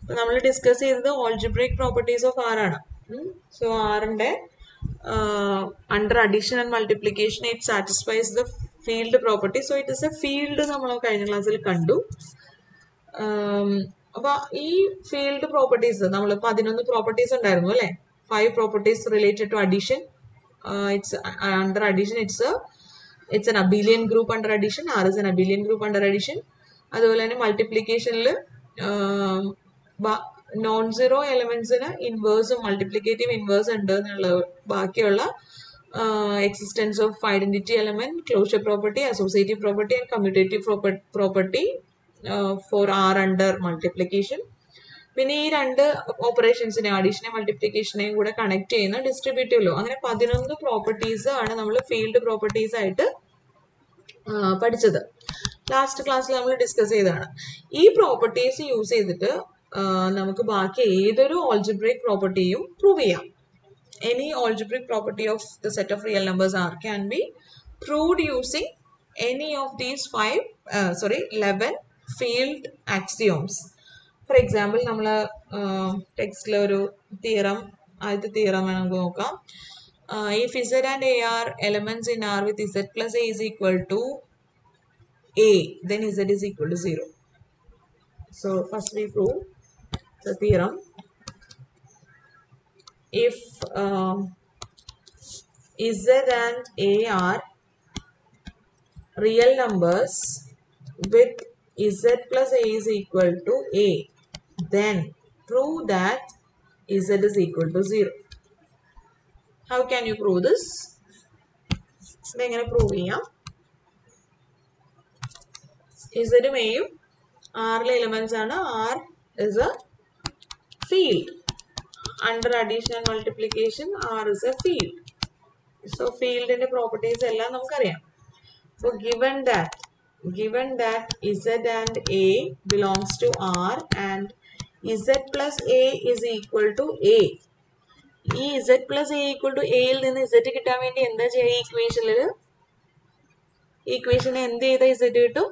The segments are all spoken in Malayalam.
നമ്മൾ ഡിസ്കസ് ചെയ്തത് ഓൾജിബ്രിക് പ്രോപ്പർട്ടീസ് ഓഫ് ആർ ആണ് സോ ആറിന്റെ under addition and multiplication it satisfies the field property so it is a field നമ്മൾ കഴിഞ്ഞ ക്ലാസ്സിൽ കണ്ടു അപ്പൊ ഈ ഫീൽഡ് പ്രോപ്പർട്ടീസ് നമ്മൾ പതിനൊന്ന് പ്രോപ്പർട്ടീസ് ഉണ്ടായിരുന്നു അല്ലെ five properties related to addition it's under addition it's it's an abelian group under addition R is an abelian group under addition അതുപോലെ തന്നെ മൾട്ടിപ്ലിക്കേഷനിൽ നോൺ സീറോ എലമെന്റ്സിന് ഇൻവേഴ്സും മൾട്ടിപ്ലിക്കേറ്റീവ് ഇൻവേഴ്സ് ഉണ്ട് എന്നുള്ള ബാക്കിയുള്ള existence of identity element closure property associative property and commutative property for R under multiplication പിന്നെ ഈ രണ്ട് ഓപ്പറേഷൻസിനെ അഡീഷനെ മൾട്ടിപ്ലിക്കേഷനെയും കൂടെ കണക്ട് ചെയ്യുന്ന ഡിസ്ട്രിബ്യൂട്ടീവ് ലോ അങ്ങനെ പതിനൊന്ന് പ്രോപ്പർട്ടീസ് ആണ് നമ്മൾ ഫീൽഡ് പ്രോപ്പർട്ടീസ് ആയിട്ട് പഠിച്ചത് ലാസ്റ്റ് ക്ലാസ്സിൽ നമ്മൾ ഡിസ്കസ് ചെയ്തതാണ് ഈ പ്രോപ്പർട്ടീസ് യൂസ് ചെയ്തിട്ട് നമുക്ക് ബാക്കി ഏതൊരു ഓൾജിബ്രിക് പ്രോപ്പർട്ടിയും പ്രൂവ് ചെയ്യാം any algebraic property of the set of real numbers R can be proved using any of these five, uh, sorry, 11 field axioms. For example നമ്മൾ ടെക്സ്റ്റിൽ ഒരു തിയറം ആദ്യത്തെ തിയറം നമുക്ക് നോക്കാം if Z and A are elements in R with Z plus A is equal to A then Z is equal to zero so first we prove the theorem if um, Z and A are real numbers with Z plus A is equal to A, then prove that Z is equal to 0. How can you prove this? ഇതെങ്ങനെ പ്രൂവ് ചെയ്യാം ഇസഡും എയും ആറിലെ എലിമെന്റ്സ് ആണ് R is a field under addition and multiplication R is a field. So field in the properties എല്ലാം നമുക്കറിയാം So given that given that Z and A belongs to R and Z plus A is equal to A ഈ Z plus A equal to A യിൽ നിന്ന് Z കിട്ടാൻ വേണ്ടി എന്താ ചെയ്യുക ഈ ഇക്വേഷനിൽ ഇക്വേഷന് എന്ത് ചെയ്താൽ Z കിട്ടും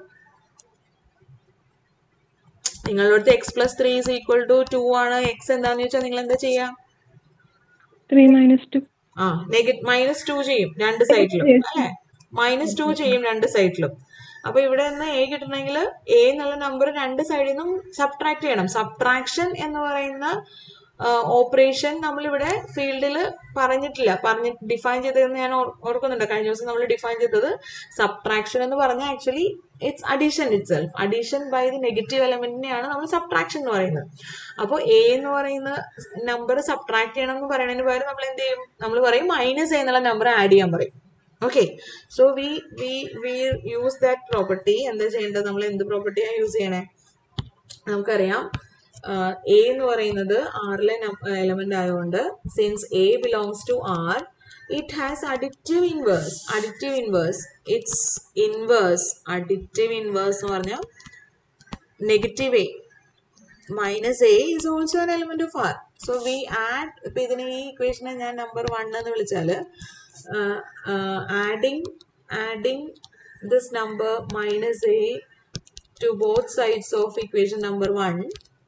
നിങ്ങളുടെ അടുത്ത് X plus three is equal to two ആണ് എക്സ് എന്താന്ന് വെച്ചാൽ നിങ്ങൾ എന്താ ചെയ്യാ ത്രീ മൈനസ് ടു ആ നെഗറ്റ് മൈനസ് ടു ചെയ്യും രണ്ട് സൈഡിലും അല്ലെ മൈനസ് ടു ചെയ്യും രണ്ട് സൈഡിലും അപ്പൊ ഇവിടെ നിന്ന് എ കിട്ടണമെങ്കിൽ എ എന്നുള്ള നമ്പർ രണ്ട് സൈഡിൽ നിന്നും സബ്ട്രാക്ട് ചെയ്യണം സബ്ട്രാക്ഷൻ എന്ന് പറയുന്ന ഓപ്പറേഷൻ നമ്മളിവിടെ ഫീൽഡിൽ പറഞ്ഞിട്ടില്ല പറഞ്ഞ് ഡിഫൈൻ ചെയ്തതെന്ന് ഞാൻ ഓർക്കുന്നുണ്ട് കഴിഞ്ഞ ദിവസം നമ്മൾ ഡിഫൈൻ ചെയ്തത് സബ്ട്രാക്ഷൻ എന്ന് പറഞ്ഞാൽ actually it's addition itself addition by the negative എലമെന്റിനെയാണ് നമ്മൾ സബ്ട്രാക്ഷൻ എന്ന് പറയുന്നത് അപ്പോൾ എ എന്ന് പറയുന്ന നമ്പർ സബ്ട്രാക്ട് ചെയ്യണം എന്ന് പറയുന്നതിന് പകരം നമ്മൾ എന്ത് ചെയ്യും നമ്മൾ പറയും മൈനസ് എ എന്നുള്ള നമ്പർ ആഡ് ചെയ്യാൻ പറയും okay so we we we use that property എന്താ ചെയ്യേണ്ടത് നമ്മൾ എന്ത് പ്രോപ്പർട്ടിയാണ് യൂസ് ചെയ്യണേ നമുക്കറിയാം എ എന്ന് പറയുന്നത് ആറിലെ എലമെന്റ് ആയതുകൊണ്ട് since A belongs to R it has additive inverse additive inverse its inverse additive inverse എന്ന് പറഞ്ഞാൽ negative A minus A is also an element of r so we add ഇപ്പൊ ഇതിന് ഈ ഇക്വേഷനെ ഞാൻ നമ്പർ വൺ എന്ന് വിളിച്ചാൽ adding adding this number minus A to both sides of equation number 1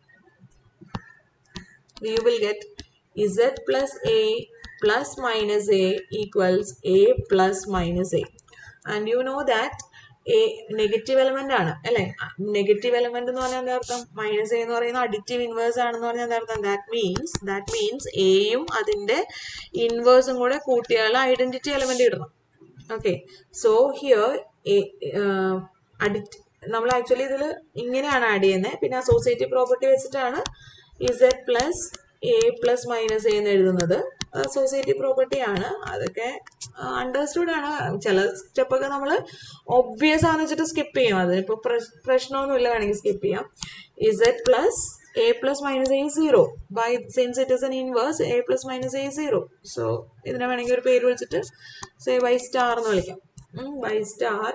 you will get z plus a plus minus a equals a plus minus a and you know that a negative element ആണ് അല്ലെ നെഗറ്റീവ് എലമെന്റ് എന്ന് പറഞ്ഞാൽ എന്താ അർത്ഥം മൈനസ് എ എന്ന് പറയുന്ന അഡിറ്റീവ് ഇൻവേഴ്സ് ആണെന്ന് പറഞ്ഞാൽ എന്താ അർത്ഥം ദാറ്റ് മീൻസ് ദാറ്റ് മീൻസ് എയും അതിന്റെ ഇൻവേഴ്സും കൂടെ കൂട്ടിയാൽ ഐഡന്റിറ്റി എലമെന്റ് ഇടണം ഓക്കെ സോ ഹിയർ അഡിറ്റ് നമ്മൾ ആക്ച്വലി ഇതിൽ ഇങ്ങനെയാണ് ആഡ് ചെയ്യുന്നത് പിന്നെ അസോസിയേറ്റീവ് പ്രോപ്പർട്ടി വെച്ചിട്ടാണ് Z plus A plus minus A എന്ന് എഴുതുന്നത് അസോസിയേറ്റീവ് പ്രോപ്പർട്ടി ആണ് അതൊക്കെ അണ്ടർസ്റ്റുഡ് ആണ് ചില സ്റ്റെപ്പൊക്കെ നമ്മൾ ഒബ്വിയസ് ആണെന്ന് വെച്ചിട്ട് സ്കിപ്പ് ചെയ്യും അതിനിപ്പോൾ പ്രശ്നമൊന്നുമില്ല വേണമെങ്കിൽ സ്കിപ്പ് ചെയ്യാം z plus A plus minus a zero by since it is an inverse a plus minus a zero so ഇതിനെ വേണമെങ്കിൽ ഒരു പേര് വിളിച്ചിട്ട് സേ ബൈ സ്റ്റാർ എന്ന് വിളിക്കാം by star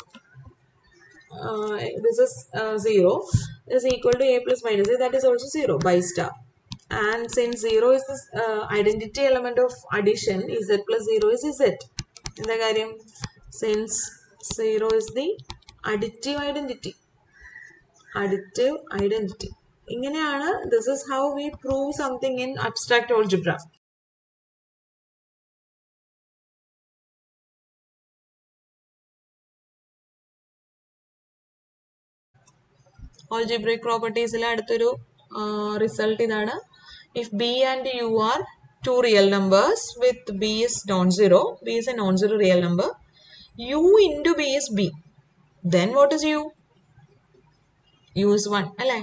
uh, this is uh, 0 is equal to a plus minus a that is also 0 by star and since 0 is the uh, identity element of addition z plus 0 is z എന്താ കാര്യം since 0 is the additive identity additive identity ഇങ്ങനെയാണ് this is how we prove something in abstract algebra algebraic പ്രോപ്പർട്ടീസിലെ അടുത്തൊരു റിസൾട്ട് ഇതാണ് if b and u are two real numbers with b is non zero b is a non zero real number u into b is b then what is u u is one അല്ലേ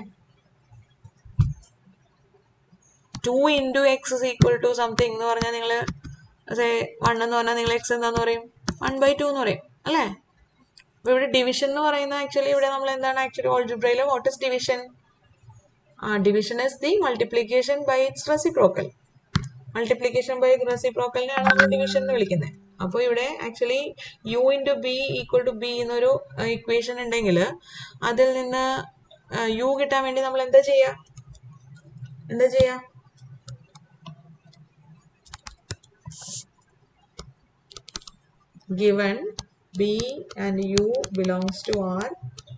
two into x is equal to something എന്ന് പറഞ്ഞാൽ നിങ്ങൾ വൺ എന്ന് പറഞ്ഞാൽ നിങ്ങൾ എക്സ് എന്താന്ന് പറയും വൺ ബൈ ടു എന്ന് പറയും അല്ലേ അപ്പൊ ഇവിടെ ഡിവിഷൻ എന്ന് പറയുന്നത് ആക്ച്വലി ഇവിടെ നമ്മൾ എന്താണ് ആക്ച്വലി ഓൾജിബ്രയിൽ what is division ah division is the multiplication by its reciprocal multiplication by റെസിപ്രോക്കലിനെയാണ് നമ്മൾ ഡിവിഷൻ എന്ന് വിളിക്കുന്നത് അപ്പോൾ ഇവിടെ actually u into b equal to b എന്നൊരു ഇക്വേഷൻ ഉണ്ടെങ്കിൽ അതിൽ നിന്ന് യു കിട്ടാൻ വേണ്ടി നമ്മൾ എന്താ ചെയ്യുക എന്താ ചെയ്യുക given b and u belongs to r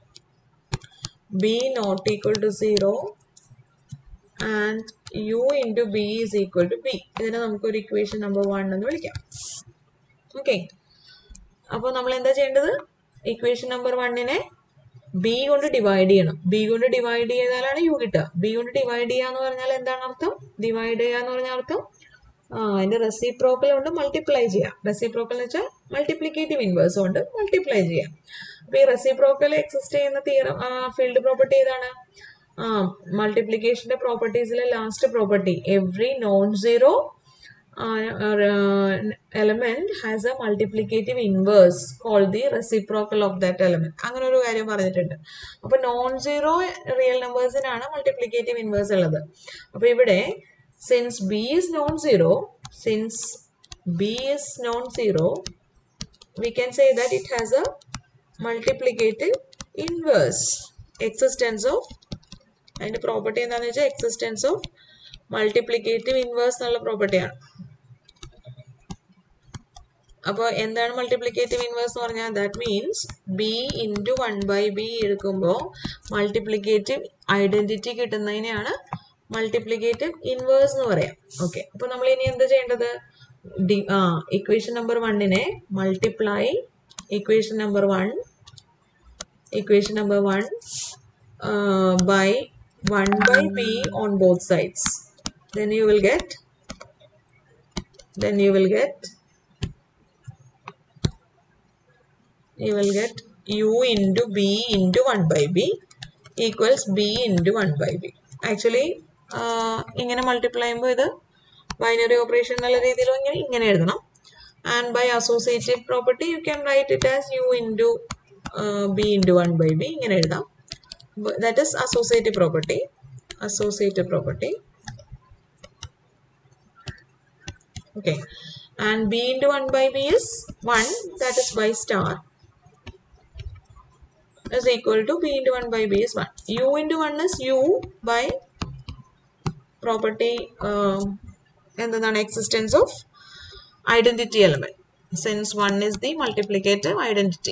b not equal to 0 and u into b is equal to b ഇതിനെ നമുക്കൊരു ഇക്വേഷൻ നമ്പർ വൺ എന്ന് വിളിക്കാം ഓക്കെ അപ്പോൾ നമ്മൾ എന്താ ചെയ്യേണ്ടത് ഇക്വേഷൻ നമ്പർ വണ്ണിനെ ബി കൊണ്ട് ഡിവൈഡ് ചെയ്യണം ബി കൊണ്ട് ഡിവൈഡ് ചെയ്താലാണ് യു കിട്ടുക ബി കൊണ്ട് ഡിവൈഡ് ചെയ്യുക എന്ന് പറഞ്ഞാൽ എന്താണ് അർത്ഥം ഡിവൈഡ് ചെയ്യുക എന്ന് പറഞ്ഞാൽ അർത്ഥം ആ അതിന്റെ റെസിപ്രോക്കൽ കൊണ്ട് മൾട്ടിപ്ലൈ ചെയ്യാം റെസിപ്രോക്കൽ എന്ന് വെച്ചാൽ മൾട്ടിപ്ലിക്കേറ്റീവ് ഇൻവേഴ്സ് കൊണ്ട് മൾട്ടിപ്ലൈ ചെയ്യാം അപ്പൊ ഈ റെസിപ്രോക്കൽ എക്സിസ്റ്റ് ചെയ്യുന്ന തീരം ഫീൽഡ് പ്രോപ്പർട്ടി ഏതാണ് ആ മൾട്ടിപ്ലിക്കേഷന്റെ പ്രോപ്പർട്ടീസിലെ last property every non zero element has a multiplicative inverse call the reciprocal of that element അങ്ങനെ ഒരു കാര്യം പറഞ്ഞിട്ടുണ്ട് അപ്പൊ നോൺ സീറോ റിയൽ നമ്പേഴ്സിനാണ് മൾട്ടിപ്ലിക്കേറ്റീവ് ഇൻവേഴ്സ് ഉള്ളത് അപ്പൊ ഇവിടെ since b is non-zero since b is non-zero we can say that it has a multiplicative inverse existence of അതിന്റെ പ്രോപ്പർട്ടി എന്താണെന്ന് വെച്ചാൽ എക്സിസ്റ്റൻസ് ഓഫ് മൾട്ടിപ്ലിക്കേറ്റീവ് ഇൻവേഴ്സ് എന്നുള്ള പ്രോപ്പർട്ടിയാണ് അപ്പോൾ എന്താണ് മൾട്ടിപ്ലിക്കേറ്റീവ് ഇൻവേഴ്സ് എന്ന് പറഞ്ഞാൽ that means b into one by b എടുക്കുമ്പോൾ മൾട്ടിപ്ലിക്കേറ്റീവ് ഐഡന്റിറ്റി കിട്ടുന്നതിനെയാണ് മൾട്ടിപ്ലിക്കേറ്റീവ് ഇൻവേഴ്സ് എന്ന് പറയാം ഓക്കെ അപ്പൊ നമ്മൾ ഇനി എന്താ ചെയ്യേണ്ടത് ഡി ആ ഇക്വേഷൻ നമ്പർ വണ്ണിനെ multiply equation number one equation number one by one by b on both sides then you will get then you will get you will get u into b into 1 by b equals b into 1 by b actually ഇങ്ങനെ മൾട്ടിപ്ലൈ ചെയ്യുമ്പോൾ ഇത് ബൈനറി ഓപ്പറേഷൻ എന്നുള്ള രീതിയിൽ ഇങ്ങനെ ഇങ്ങനെ എഴുതണം and by associative property you can write it as u into b into one by b ഇങ്ങനെ എഴുതാം that is associative property associative property okay and b into 1 by b is 1 that is y star is equal to b into 1 by b is 1 u into 1 is u by property um, എന്താണ് existence of identity element since 1 is the multiplicative identity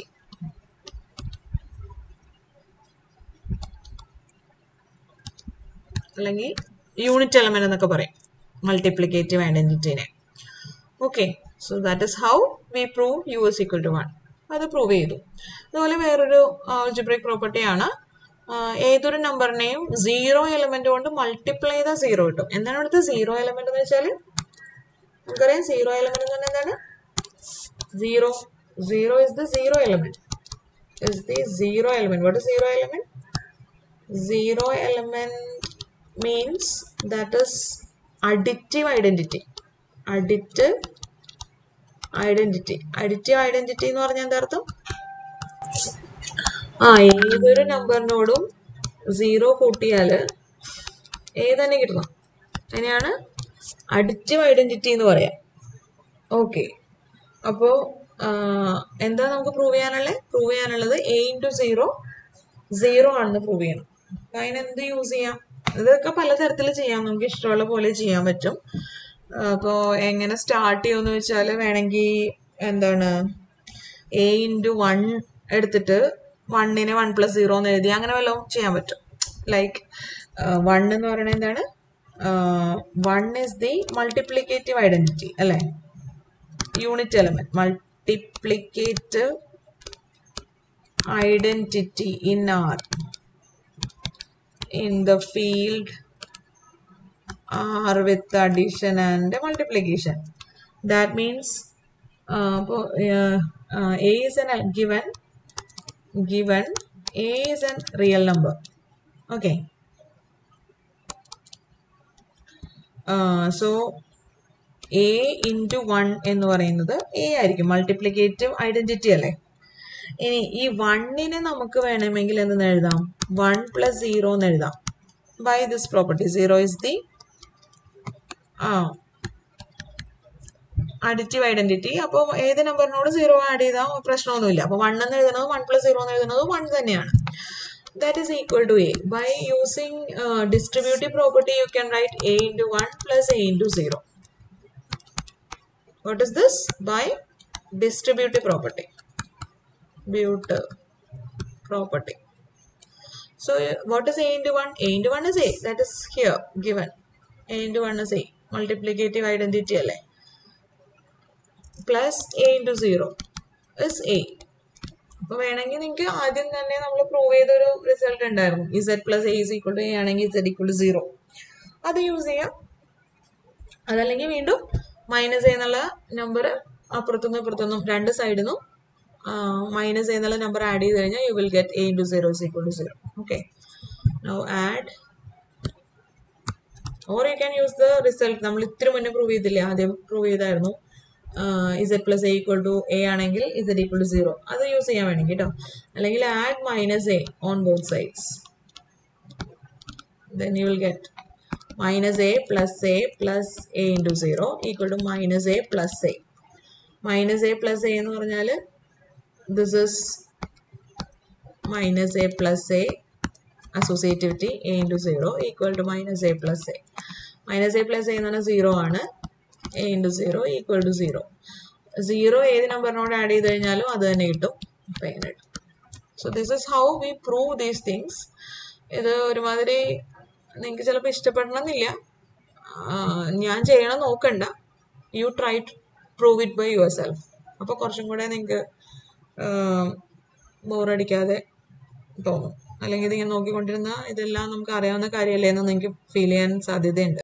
അല്ലെങ്കിൽ യൂണിറ്റ് എലമെന്റ് എന്നൊക്കെ പറയും മൾട്ടിപ്ലിക്കേറ്റീവ് ഐഡന്റിറ്റിനെ okay so that is how we prove u is equal to one അത് പ്രൂവ് ചെയ്തു അതുപോലെ വേറൊരു ആൾജിബ്രിക് പ്രോപ്പർട്ടിയാണ് ഏതൊരു നമ്പറിനെയും സീറോ എലമെന്റ് കൊണ്ട് മൾട്ടിപ്ലൈ ചെയ്താൽ സീറോ കിട്ടും എന്താണ് ഇവിടുത്തെ സീറോ എലമെന്റ് എന്ന് വെച്ചാൽ നമുക്കറിയാം സീറോ എലമെന്റ് എന്ന് പറഞ്ഞാൽ എന്താണ് zero zero is the zero element is the zero element what is zero element zero element means that is additive identity additive identity additive identity എന്ന് പറഞ്ഞാൽ എന്താ അർത്ഥം ആ ഏതൊരു നമ്പറിനോടും സീറോ കൂട്ടിയാല് ഏതന്നെ കിട്ടണം അതിനെയാണ് അഡിറ്റീവ് ഐഡന്റിറ്റി എന്ന് പറയാം ഓക്കെ അപ്പോ എന്താ നമുക്ക് പ്രൂവ് ചെയ്യാനുള്ളത് പ്രൂവ് ചെയ്യാനുള്ളത് എ ഇൻറ്റു സീറോ സീറോ ആണെന്ന് പ്രൂവ് ചെയ്യണം അപ്പൊ അതിന് എന്ത് യൂസ് ചെയ്യാം ഇതൊക്കെ പലതരത്തിൽ ചെയ്യാം നമുക്ക് ഇഷ്ടമുള്ള പോലെ ചെയ്യാൻ പറ്റും അപ്പോൾ എങ്ങനെ സ്റ്റാർട്ട് ചെയ്യുമെന്ന് വെച്ചാൽ വേണമെങ്കിൽ എന്താണ് എ ഇൻറ്റു വൺ എടുത്തിട്ട് വണ്ണിനെ വൺ പ്ലസ് സീറോ എന്ന് എഴുതി അങ്ങനെ വല്ലതും ചെയ്യാൻ പറ്റും ലൈക്ക് വൺ എന്ന് പറയുന്നത് എന്താണ് one is the multiplicative identity അല്ലേ unit element multiplicative identity in R in the field are with addition and multiplication. That means uh, po- uh, uh, A is an given given A is a real number. Okay. Uh, so a into one എന്ന് പറയുന്നത് എ ആയിരിക്കും മൾട്ടിപ്ലിക്കേറ്റീവ് ഐഡന്റിറ്റി അല്ലേ ഇനി ഈ വണ്ണിനെ നമുക്ക് വേണമെങ്കിൽ എന്തെന്ന് എഴുതാം വൺ പ്ലസ് സീറോ എന്ന് എഴുതാം by this property zero is the ah additive identity അപ്പോൾ ഏത് നമ്പറിനോട് സീറോ ആഡ് ചെയ്താൽ പ്രശ്നമൊന്നുമില്ല അപ്പോൾ വൺ എന്ന് എഴുതുന്നത് വൺ പ്ലസ് സീറോ എന്ന് എഴുതുന്നത് വൺ തന്നെയാണ് that is equal to a by using uh, distributive property you can write a into 1 plus a into 0 what is this by distributive property but property so uh, what is a into 1 a into 1 is a that is here given a into 1 is a multiplicative identity അല്ലേ plus a into 0 is a അപ്പൊ വേണമെങ്കിൽ നിങ്ങൾക്ക് ആദ്യം തന്നെ നമ്മൾ പ്രൂവ് ചെയ്തൊരു റിസൾട്ട് ഉണ്ടായിരുന്നു z plus A is equal to a ആണെങ്കിൽ ഇസെഡ് ഈക്വൾ ടു സീറോ അത് യൂസ് ചെയ്യാം അതല്ലെങ്കിൽ വീണ്ടും മൈനസ് എന്നുള്ള നമ്പർ അപ്പുറത്തുനിന്നും ഇപ്പുറത്തുനിന്നും രണ്ട് സൈഡിൽ നിന്നും മൈനസ് എന്നുള്ള നമ്പർ ആഡ് ചെയ്ത് കഴിഞ്ഞാൽ you will get a into zero is equal to zero okay now add or you can use the result നമ്മൾ ഇത്തിരി മുന്നേ പ്രൂവ് ചെയ്തില്ലേ ആദ്യം പ്രൂവ് ചെയ്തായിരുന്നു z plus a equal to a ആണെങ്കിൽ ഇസഡ് ഈക്വൽ ടു സീറോ അത് യൂസ് ചെയ്യാൻ വേണമെങ്കിൽ കേട്ടോ അല്ലെങ്കിൽ add minus a on both sides then you will get minus a plus a plus a into 0 equal to minus a plus a. Minus a plus a എന്ന് പറഞ്ഞാൽ this is minus a plus a associativity a into 0 equal to minus a plus a. Minus a plus a എന്ന് പറഞ്ഞാൽ 0 ആണ് a into 0 equal to 0. 0 ഏത് നമ്പറിനോട് ആഡ് ചെയ്ത് കഴിഞ്ഞാലും അത് തന്നെ കിട്ടും അപ്പം എങ്ങനെ കിട്ടും so this is how we prove these things ഇത് ഒരുമാതിരി നിങ്ങൾക്ക് ചിലപ്പോൾ ഇഷ്ടപ്പെടണമെന്നില്ല ആഹ് ഞാൻ ചെയ്യണം നോക്കണ്ട you try to prove it by yourself അപ്പോൾ കുറച്ചും കൂടെ നിങ്ങൾക്ക് ബോറടിക്കാതെ തോന്നും അല്ലെങ്കിൽ ഇതിങ്ങനെ നോക്കിക്കൊണ്ടിരുന്ന ഇതെല്ലാം നമുക്ക് അറിയാവുന്ന കാര്യമല്ലേ എന്ന് നിങ്ങൾക്ക് ഫീൽ ചെയ്യാൻ സാധ്യതയുണ്ട്